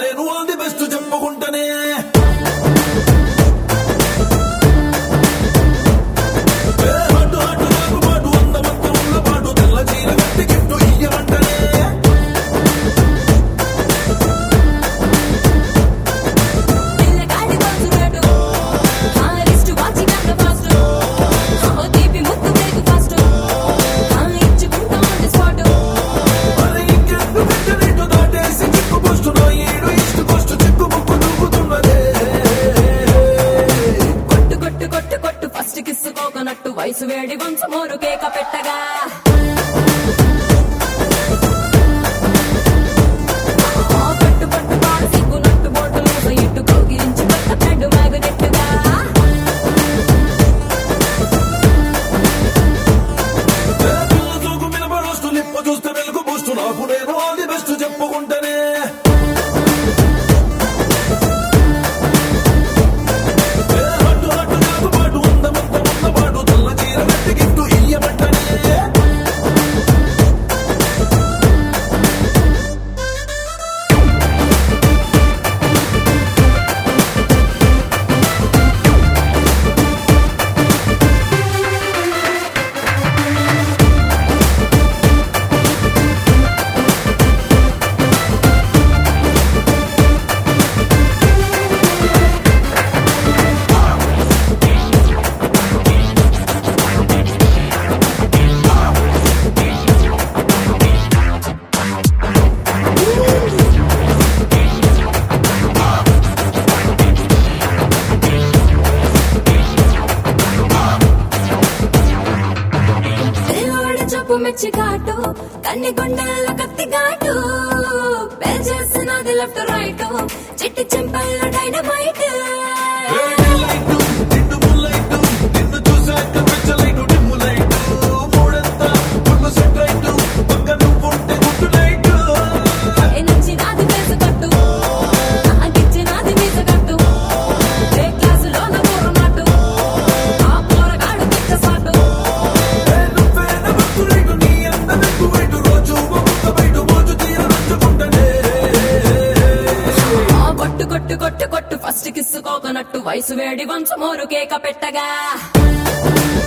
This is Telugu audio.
నేను ఆల్ ది బెస్ట్ చెప్పుకుంటనే ఏ హట్టు హట్టు నాకు పాటు అందమంత ఉన్న పాటు తెల్ల చీర కట్టి గిఫ్ట్ ఇయ్యమంటనే పిల్లగాడి బాసురాడు ఆ లిస్టు వాచి కన్న ఫాస్ట్ ఓ తీపి ముద్దు బ్రేక్ ఫాస్ట్ ఆ ఇచ్చుకుంటా ఆన్ స్పాట్ మరి ఇంకెందు పెట్టనట్టు దాటేసి చిక్కు పోస్ట్ నా ఏడు ఇష్ట పోస్ట్ చిక్కు ముక్కు దూకుతున్నదే కొట్టు కొట్టు కొట్టు కొట్టు ఫస్ట్ కిస్ కోకనట్టు వయసు వేడి వంచు మోరు కేక పెట్టగా ఆ పట్టు పట్టు పాడు సిగ్గు నట్టు బోటు లూస ఇట్టు కోగిరించి కొత్త బ్రెడ్ మ్యాగ్నెట్టుగా ఏ పిల్ల చూకు మినప రోస్టు లిప్ప చూస్తే వెలుగు పోస్ట్ నాకు నేను ఆల్ ది బెస్ట్ చెప్పుకుంటనే ఏ హట్టు హట్టు నాకు పాటు అందమంత ఉన్న పాటు తెల్ల చీర కట్టి గిఫ్ట్ ఇయ్యమంటనే దేవుడి చెప్పు మెచ్చి ఘాటు కన్ని గుండెల్లో కత్తి ఘాటు పేల్ చేసినది లెఫ్ట్ రైట్ చిట్టి చెంపల్ల డైనమైట్ లైటు నిండు ముల్లైటు నిన్ను చూసాక పిచ్చలైటు డిమ్ము లైటు మూడంతా ఫుల్ సెట్ రైటు పక్క నువ్వుంటే గుట్టు లైటు నచ్చినది వేసు కట్టు అగిచ్చినది వీస కట్టు ఏ క్లాసులో కూరున్నట్టు ఆ పోరగాడు పిచ్చ సాటు నువ్వే నవ్వుతూ రైటు నీ అందం ఎక్కువైటు రోజు ఒక్కొక్క బయట మోజు తీర నంచుకుంటనే ఆ కొట్టు కొట్టు కొట్టు కొట్టు ఫస్ట్ కిస్ కోకనట్టు వయసు వేడి వంచు మోరు కేక పెట్టగా